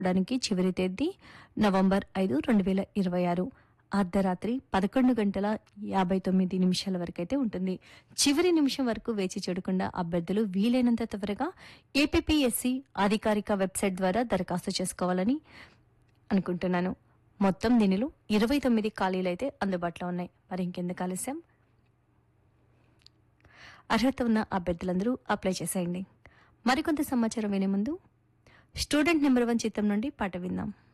దానికి చివరి తేదీ నవంబర్ ఐదు రెండు వేల ఇరవై ఆరు అర్ధరాత్రి పదకొండు గంటల యాభై తొమ్మిది నిమిషాల వరకు అయితే ఉంటుంది చివరి నిమిషం వరకు వేచి చూడకుండా అభ్యర్థులు వీలైనంత త్వరగా ఏపీఎస్సి అధికారిక వెబ్సైట్ ద్వారా దరఖాస్తు చేసుకోవాలని అనుకుంటున్నాను మొత్తం దీనిలో ఇరవై తొమ్మిది ఖాళీలు అయితే అందుబాటులో ఉన్నాయి మరి ఇంకెందుకు ఆలస్యం అర్హత ఉన్న అభ్యర్థులందరూ అప్లై చేసేయండి మరికొంత సమాచారం వినే ముందు స్టూడెంట్ నెంబర్ వన్ చిత్రం నుండి పాట విందాం